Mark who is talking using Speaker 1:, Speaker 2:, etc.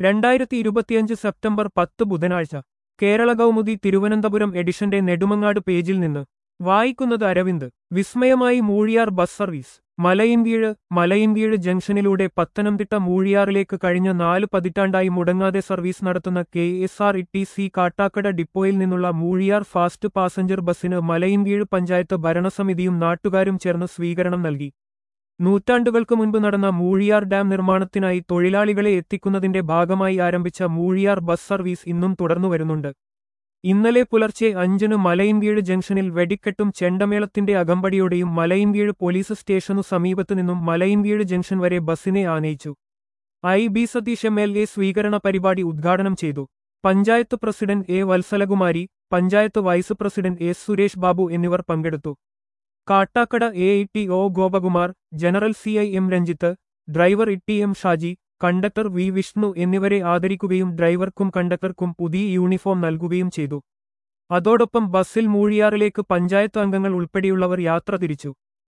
Speaker 1: രണ്ടായിരത്തി ഇരുപത്തിയഞ്ച് സെപ്റ്റംബർ പത്ത് ബുധനാഴ്ച കേരള കൗമുദി തിരുവനന്തപുരം എഡിഷന്റെ നെടുമങ്ങാട് പേജിൽ നിന്ന് വായിക്കുന്നത് അരവിന്ദ് വിസ്മയമായി മൂഴിയാർ ബസ് സർവീസ് മലയിന്ത്യഴ് മലയിന്ത്യഴ് ജംഗ്ഷനിലൂടെ പത്തനംതിട്ട മൂഴിയാറിലേക്ക് കഴിഞ്ഞ നാല് പതിറ്റാണ്ടായി മുടങ്ങാതെ സർവീസ് നടത്തുന്ന K S R E T C Kattakada ഡിപ്പോയിൽ നിന്നുള്ള മൂഴിയാർ ഫാസ്റ്റ് പാസഞ്ചർ ബസ്സിന് മലയിന്ത്യഴ് പഞ്ചായത്ത് ഭരണസമിതിയും നാട്ടുകാരും ചേർന്ന് സ്വീകരണം നൽകി നൂറ്റാണ്ടുകൾക്ക് മുൻപ് നടന്ന മൂഴിയാർ ഡാം നിർമ്മാണത്തിനായി തൊഴിലാളികളെ എത്തിക്കുന്നതിന്റെ ഭാഗമായി ആരംഭിച്ച മൂഴിയാർ ബസ് സർവീസ് ഇന്നും തുടർന്നുവരുന്നുണ്ട് ഇന്നലെ പുലർച്ചെ അഞ്ചിന് മലയിന്ത്യഴ് ജംഗ്ഷനിൽ വെടിക്കെട്ടും ചെണ്ടമേളത്തിന്റെ അകമ്പടിയോടെയും മലയിന്ത്യഴ് പോലീസ് സ്റ്റേഷനു സമീപത്തു നിന്നും മലയിന്ത്യഴ് ജംഗ്ഷൻ വരെ ബസ്സിനെ ആനയിച്ചു I B Satheesh M L A സ്വീകരണ പരിപാടി ഉദ്ഘാടനം ചെയ്തു panchayat president A Vatsalakumari panchayat vice president S Suresh Babu എന്നിവർ പങ്കെടുത്തു Kattakada A E T O Gopakumar general C I M Ranjith driver E T M Shaji conductor V Vishnu എന്നിവരെ ആദരിക്കുകയും ഡ്രൈവർക്കും കണ്ടക്ടർക്കും പുതിയ യൂണിഫോം നൽകുകയും ചെയ്തു അതോടൊപ്പം ബസ്സിൽ മൂഴിയാറിലേക്ക് പഞ്ചായത്ത് അംഗങ്ങൾ ഉൾപ്പെടെയുള്ളവർ യാത്ര തിരിച്ചു